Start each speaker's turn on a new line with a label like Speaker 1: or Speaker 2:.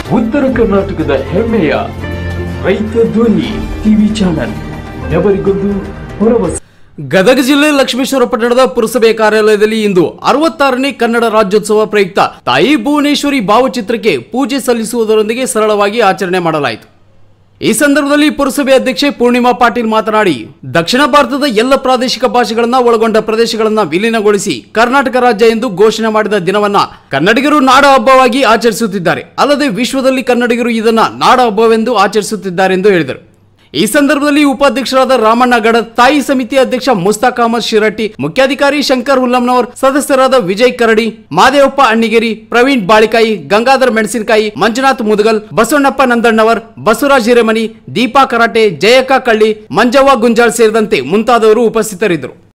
Speaker 1: ಉತ್ತರ ಕರ್ನಾಟಕದ ಹೆಮ್ಮೆಯ ರೈತ ಧ್ವನಿ ಟಿವಿ ಚಾನಲ್ ఎవరిಗೊಂದು ಭರವಸೆ
Speaker 2: ಗದಗ ಜಿಲ್ಲೆ ಲಕ್ಷ್ಮೇಶ್ವರ ಪಟ್ಟಣದ ಪುರಸಭೆ ಕಾರ್ಯಾಲಯದಲ್ಲಿ ಇಂದು ಅರವತ್ತಾರನೇ ಕನ್ನಡ ರಾಜ್ಯೋತ್ಸವ ಪ್ರಯುಕ್ತ ತಾಯಿ ಭುವನೇಶ್ವರಿ ಭಾವಚಿತ್ರಕ್ಕೆ ಪೂಜೆ ಸಲ್ಲಿಸುವುದರೊಂದಿಗೆ ಸರಳವಾಗಿ ಆಚರಣೆ ಮಾಡಲಾಯಿತು ಈ ಸಂದರ್ಭದಲ್ಲಿ ಪುರಸಭೆ ಅಧ್ಯಕ್ಷೆ ಪೂರ್ಣಿಮಾ ಪಾಟೀಲ್ ಮಾತನಾಡಿ ದಕ್ಷಿಣ ಭಾರತದ ಎಲ್ಲ ಪ್ರಾದೇಶಿಕ ಭಾಷೆಗಳನ್ನ ಒಳಗೊಂಡ ಪ್ರದೇಶಗಳನ್ನ ವಿಲೀನಗೊಳಿಸಿ ಕರ್ನಾಟಕ ರಾಜ್ಯ ಎಂದು ಘೋಷಣೆ ಮಾಡಿದ ದಿನವನ್ನ ಕನ್ನಡಿಗರು ನಾಡ ಹಬ್ಬವಾಗಿ ಆಚರಿಸುತ್ತಿದ್ದಾರೆ ಅಲ್ಲದೆ ವಿಶ್ವದಲ್ಲಿ ಕನ್ನಡಿಗರು ಇದನ್ನ ನಾಡ ಹಬ್ಬವೆಂದು ಆಚರಿಸುತ್ತಿದ್ದಾರೆ ಎಂದು ಹೇಳಿದರು ಈ ಸಂದರ್ಭದಲ್ಲಿ ಉಪಾಧ್ಯಕ್ಷರಾದ ರಾಮಣ್ಣ ಗಡ ತಾಯಿ ಸಮಿತಿ ಅಧ್ಯಕ್ಷ ಮುಸ್ತಾಕ್ ಅಹಮದ್ ಶಿರಟ್ಟಿ ಮುಖ್ಯಾಧಿಕಾರಿ ಶಂಕರ್ ಹುಲ್ಲಂನವರ್ ಸದಸ್ಯರಾದ ವಿಜಯ್ ಕರಡಿ ಮಾದೇವಪ್ಪ ಅಣ್ಣಿಗೇರಿ ಪ್ರವೀಣ್ ಬಾಳಿಕಾಯಿ ಗಂಗಾಧರ್ ಮೆಣಸಿನಕಾಯಿ ಮಂಜುನಾಥ್ ಮುದಗಲ್ ಬಸವಣ್ಣಪ್ಪ ನಂದಣ್ಣವರ್ ಬಸವರಾಜ್ ಹಿರೇಮನಿ ದೀಪಾ ಕರಾಟೆ ಜಯಕ್ಕ ಕಳ್ಳಿ ಮಂಜವ್ವ ಗುಂಜಾಳ್ ಸೇರಿದಂತೆ ಮುಂತಾದವರು ಉಪಸ್ಥಿತರಿದ್ದರು